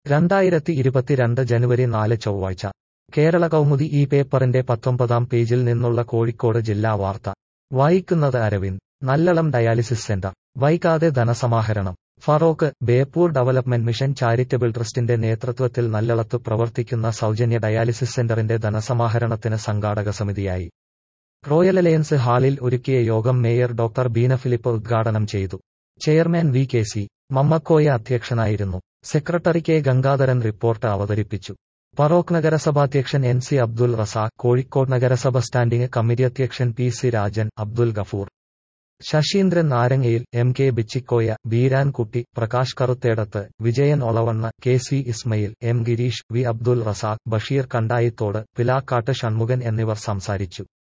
രണ്ടായിരത്തി ഇരുപത്തിരണ്ട് ജനുവരി നാല് ചൊവ്വാഴ്ച കേരള കൗമുദി ഈ പേപ്പറിന്റെ പത്തൊമ്പതാം പേജിൽ നിന്നുള്ള കോഴിക്കോട് ജില്ലാ വാർത്ത വായിക്കുന്നത് അരവിന്ദ് നല്ലളം ഡയാലിസിസ് സെന്റർ വൈകാതെ ധനസമാഹരണം Feroke Beypore development mission charitable ട്രസ്റ്റിന്റെ നേതൃത്വത്തിൽ നല്ലളത്ത് പ്രവർത്തിക്കുന്ന സൗജന്യ ഡയാലിസിസ് സെന്ററിന്റെ ധനസമാഹരണത്തിന് സംഘാടക സമിതിയായി റോയൽ അലയൻസ് ഹാളിൽ ഒരുക്കിയ യോഗം മേയർ ഡോക്ടർ ബീന ഫിലിപ്പ് ഉദ്ഘാടനം ചെയ്തു chairman V K C Mammakoya അധ്യക്ഷനായിരുന്നു സെക്രട്ടറി കെ ഗംഗാധരൻ റിപ്പോർട്ട് അവതരിപ്പിച്ചു ഫറോക്ക് നഗരസഭാധ്യക്ഷൻ എൻ സി അബ്ദുൽ റസാഖ് കോഴിക്കോട് നഗരസഭ സ്റ്റാൻഡിംഗ് കമ്മിറ്റി അധ്യക്ഷൻ പി സി രാജൻ അബ്ദുൽ ഗഫൂർ ശശീന്ദ്രൻ നാരങ്ങയിൽ M K Bichikoya Beerankutty Prakash Karuthedath Vijayan Olavanna K C Ismail M Girish V Abdul Razak Basheer Kandayithodu Pilakkattu Shanmukhan എന്നിവർ സംസാരിച്ചു